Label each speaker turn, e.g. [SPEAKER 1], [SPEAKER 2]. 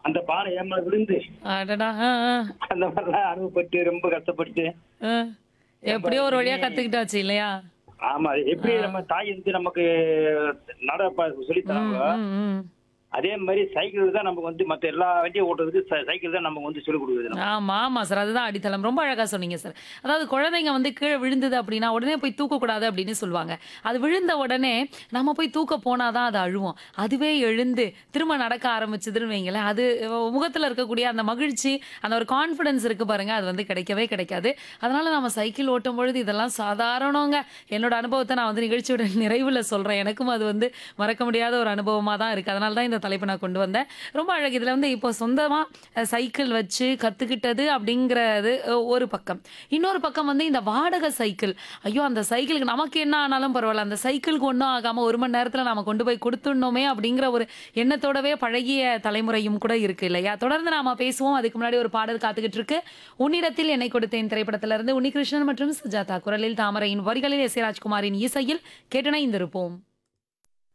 [SPEAKER 1] அந்த பானை ஏமா விழுந்து
[SPEAKER 2] அடடா ஆ, ஆ,
[SPEAKER 1] அந்த மாதிரிலாம் அனுபவப்பட்டு ரொம்ப கஷ்டப்பட்டு
[SPEAKER 2] ஆ. எப்படியோ ஒரு வழியா கத்துக்கிட்டாச்சு இல்லையா
[SPEAKER 1] ஆமா எப்படி நம்ம தாய் வந்து நமக்கு நட சொல்லி தராங்க
[SPEAKER 2] ம், ம்.
[SPEAKER 1] அதே மாதிரி சைக்கிள் தான் நமக்கு வந்து மத்த எல்லா வண்டியும் ஓட்டுறதுக்கு ச- சைக்கிள் தான் நமக்கு வந்து சொல்லிக் கொடுக்குது நமக்கு.
[SPEAKER 2] ஆமா ஆமா சார் அதுதான் அடித்தளம் ரொம்ப அழகா சொன்னீங்க சார் அதாவது குழந்தைங்க வந்து கீழே விழுந்தது அப்படின்னா உடனே போய் தூக்கக்கூடாது அப்படின்னு சொல்லுவாங்க அது விழுந்த உடனே நம்ம போய் தூக்க போனாதான் அது அழுவோம் அதுவே எழுந்து திரும்ப நடக்க ஆரம்பிச்சதுன்னு வைங்களேன் அது முகத்துல இருக்கக்கூடிய அந்த மகிழ்ச்சி அந்த ஒரு கான்ஃபிடன்ஸ் இருக்கு பாருங்க அது வந்து கிடைக்கவே கிடைக்காது அதனால நம்ம சைக்கிள் ஓட்டும் பொழுது இதெல்லாம் சாதாரணங்க என்னோட அனுபவத்தை நான் வந்து நிகழ்ச்சியோட நிறைவுல சொல்றேன் எனக்கும் அது வந்து மறக்க முடியாத ஒரு அனுபவமா தான் இருக்கு அதனால தான் இந்த தலைப்பு நான் கொண்டு வந்தேன் ரொம்ப அழகு இதுல வந்து இப்போ சொந்தமா அஹ், சைக்கிள் வச்சு கத்துக்கிட்டது அப்படிங்கிறது அஹ், ஒரு பக்கம் இன்னொரு பக்கம் வந்து இந்த வாடகை சைக்கிள் ஐயோ அந்த சைக்கிளுக்கு நமக்கு என்ன ஆனாலும் பரவாயில்ல அந்த சைக்கிளுக்கு ஒன்றும் ஆகாம ஒரு மணி நேரத்துல நாம கொண்டு போய் கொடுத்துடணுமே அப்படிங்கிற ஒரு எண்ணத்தோடவே பழகிய தலைமுறையும் கூட இருக்கு இல்லையா தொடர்ந்து நாம பேசுவோம் அதுக்கு முன்னாடி ஒரு பாடல் காத்துக்கிட்டு இருக்கு உன்னிடத்தில் என்னை கொடுத்தேன் திரைப்படத்துல இருந்து உன்னிகிருஷ்ணன் மற்றும் சுஜாதா குரலில் தாமரையின் வரிகளில் எஸ் ஏ ராஜ்குமாரின் இசையில் கேட்டனை இருப்போம்